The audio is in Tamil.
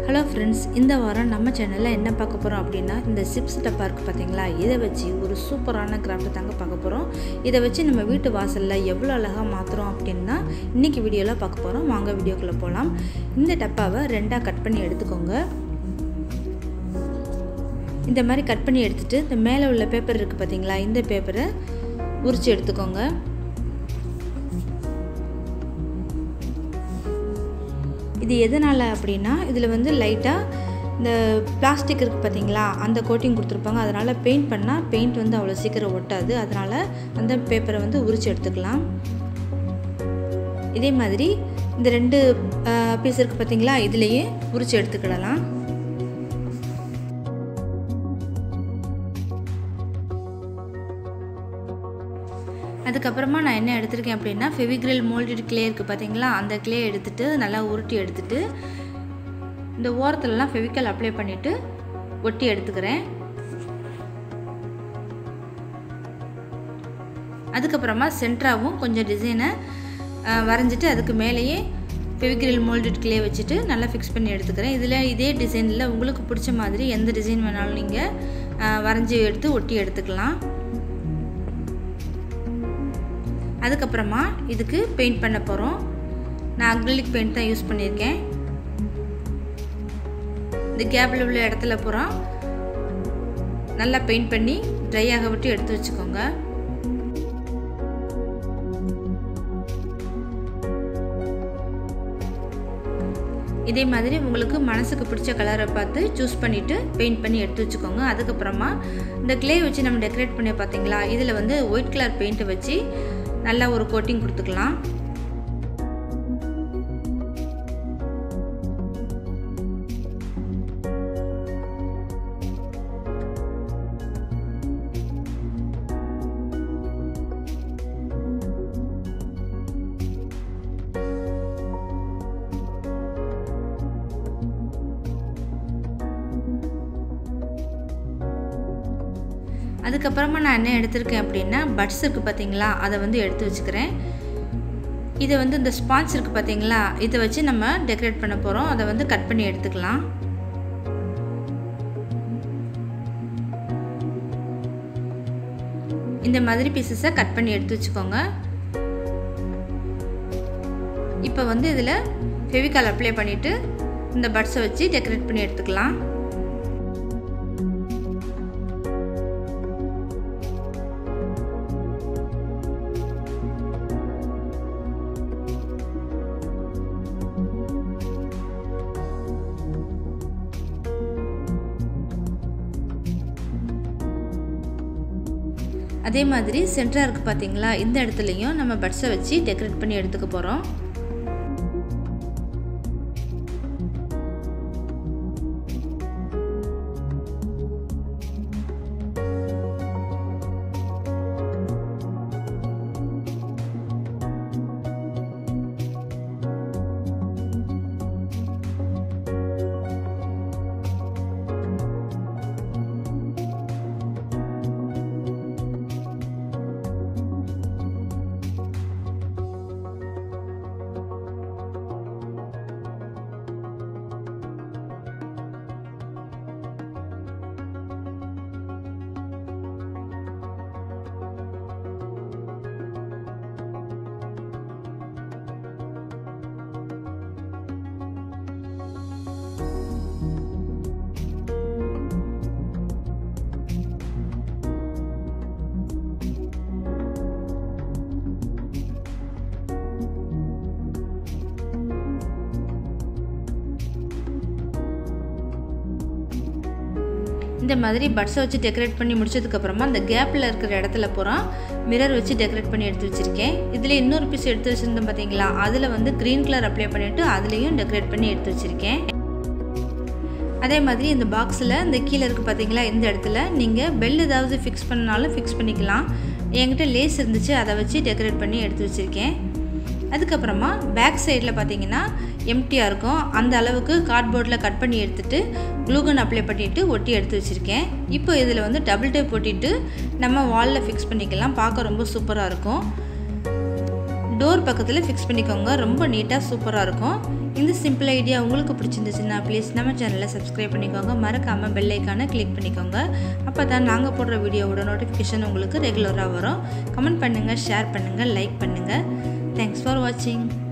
ஹலோ ஃப்ரெண்ட்ஸ் இந்த வாரம் நம்ம சேனலில் என்ன பார்க்க போகிறோம் அப்படின்னா இந்த சிப்ஸ் டப்பா இருக்குது பார்த்தீங்களா இதை வச்சு ஒரு சூப்பரான கிராஃப்ட் தாங்க பார்க்க போகிறோம் இதை வச்சு நம்ம வீட்டு வாசலில் எவ்வளோ அழகாக மாற்றுறோம் அப்படின்னா இன்றைக்கி வீடியோவில் பார்க்க போகிறோம் வாங்க வீடியோக்குள்ளே போகலாம் இந்த டப்பாவை ரெண்டாக கட் பண்ணி எடுத்துக்கோங்க இந்த மாதிரி கட் பண்ணி எடுத்துகிட்டு இந்த மேலே உள்ள பேப்பர் இருக்குது பார்த்தீங்களா இந்த பேப்பரை உரித்து எடுத்துக்கோங்க இது எதனால் அப்படின்னா இதில் வந்து லைட்டாக இந்த பிளாஸ்டிக் இருக்குது பார்த்தீங்களா அந்த கோட்டிங் கொடுத்துருப்பாங்க அதனால் பெயிண்ட் பண்ணால் பெயிண்ட் வந்து அவ்வளோ சீக்கிரம் ஒட்டாது அதனால் அந்த பேப்பரை வந்து உரித்து எடுத்துக்கலாம் இதே மாதிரி இந்த ரெண்டு பீஸ் இருக்குது பார்த்தீங்களா இதுலேயே உரித்து எடுத்துக்கிடலாம் அதுக்கப்புறமா நான் என்ன எடுத்திருக்கேன் அப்படின்னா ஃபெவிக்ரில் மோல்டட் கிளே இருக்குது பார்த்தீங்களா அந்த கிளே எடுத்துகிட்டு நல்லா உருட்டி எடுத்துகிட்டு இந்த ஓரத்துலலாம் ஃபெவிக்கல் அப்ளை பண்ணிவிட்டு ஒட்டி எடுத்துக்கிறேன் அதுக்கப்புறமா சென்ட்ராவும் கொஞ்சம் டிசைனை வரைஞ்சிட்டு அதுக்கு மேலேயே ஃபெவிக்ரில் மோல்டட் கிளே வச்சுட்டு நல்லா ஃபிக்ஸ் பண்ணி எடுத்துக்கிறேன் இதில் இதே டிசைனில் உங்களுக்கு பிடிச்ச மாதிரி எந்த டிசைன் வேணாலும் நீங்கள் வரைஞ்சி எடுத்து ஒட்டி எடுத்துக்கலாம் அதுக்கப்புறமா இதுக்கு பெயிண்ட் பண்ண போகிறோம் நான் அக்ரிலிக் பெயிண்ட் தான் யூஸ் பண்ணியிருக்கேன் இந்த கேப்பில் உள்ள இடத்துல பூரா நல்லா பெயிண்ட் பண்ணி ட்ரை ஆக விட்டு எடுத்து வச்சுக்கோங்க இதே மாதிரி உங்களுக்கு மனசுக்கு பிடிச்ச கலரை பார்த்து சூஸ் பண்ணிவிட்டு பெயிண்ட் பண்ணி எடுத்து வச்சுக்கோங்க அதுக்கப்புறமா இந்த கிளே வச்சு நம்ம டெக்கரேட் பண்ணி பார்த்தீங்களா இதில் வந்து ஒயிட் கலர் பெயிண்ட்டை வச்சு நல்லா ஒரு கோட்டிங் கொடுத்துக்கலாம் அதுக்கப்புறமா நான் என்ன எடுத்திருக்கேன் அப்படின்னா பட்ஸ் இருக்குது பார்த்தீங்களா அதை வந்து எடுத்து வச்சுக்கிறேன் இதை வந்து இந்த ஸ்பான்ஸ் இருக்குது பார்த்தீங்களா இதை வச்சு நம்ம டெக்கரேட் பண்ண போகிறோம் அதை வந்து கட் பண்ணி எடுத்துக்கலாம் இந்த மாதிரி பீசஸை கட் பண்ணி எடுத்து வச்சுக்கோங்க இப்போ வந்து இதில் ஃபெவிகால் அப்ளை பண்ணிவிட்டு இந்த பட்ஸை வச்சு டெக்கரேட் பண்ணி எடுத்துக்கலாம் அதே மாதிரி சென்டராக இருக்குது பார்த்தீங்களா இந்த இடத்துலையும் நம்ம பட்ஸை வச்சு டெக்கரேட் பண்ணி எடுத்துக்க போகிறோம் இந்த மாதிரி பட்ஸை வச்சு டெக்கரேட் பண்ணி முடிச்சதுக்கப்புறமா அந்த கேப்பில் இருக்கிற இடத்துல பூரா மிரர் வச்சு டெக்கரேட் பண்ணி எடுத்து வச்சுருக்கேன் இதில் இன்னொரு பீஸ் எடுத்து வச்சுருந்தோம் பார்த்தீங்களா அதில் வந்து க்ரீன் கலர் அப்ளை பண்ணிவிட்டு அதுலேயும் டெக்கரேட் பண்ணி எடுத்து வச்சுருக்கேன் அதே மாதிரி இந்த பாக்ஸில் இந்த கீழே இருக்குது பார்த்தீங்களா இந்த இடத்துல நீங்கள் பெல் ஏதாவது ஃபிக்ஸ் பண்ணாலும் ஃபிக்ஸ் பண்ணிக்கலாம் என்கிட்ட லேஸ் இருந்துச்சு அதை வச்சு டெக்கரேட் பண்ணி எடுத்து வச்சுருக்கேன் அதுக்கப்புறமா பேக் சைடில் பார்த்தீங்கன்னா எம்டியாக இருக்கும் அந்த அளவுக்கு கார்ட்போர்டில் கட் பண்ணி எடுத்துகிட்டு க்ளூகன் அப்ளை பண்ணிவிட்டு ஒட்டி எடுத்து வச்சுருக்கேன் இப்போ இதில் வந்து டபுள் டேப் ஒட்டிட்டு நம்ம வாலில் ஃபிக்ஸ் பண்ணிக்கலாம் பார்க்க ரொம்ப சூப்பராக இருக்கும் டோர் பக்கத்தில் ஃபிக்ஸ் பண்ணிக்கோங்க ரொம்ப நீட்டாக சூப்பராக இருக்கும் இந்த சிம்பிள் ஐடியா உங்களுக்கு பிடிச்சிருந்துச்சுன்னா ப்ளீஸ் நம்ம சேனலை சப்ஸ்கிரைப் பண்ணிக்கோங்க மறக்காமல் பெல் ஐக்கானை கிளிக் பண்ணிக்கோங்க அப்போ தான் நாங்கள் போடுற வீடியோவோட நோட்டிஃபிகேஷன் உங்களுக்கு ரெகுலராக வரும் கமெண்ட் பண்ணுங்கள் ஷேர் பண்ணுங்கள் லைக் பண்ணுங்கள் தேங்க்ஸ் ஃபார் வாட்சிங்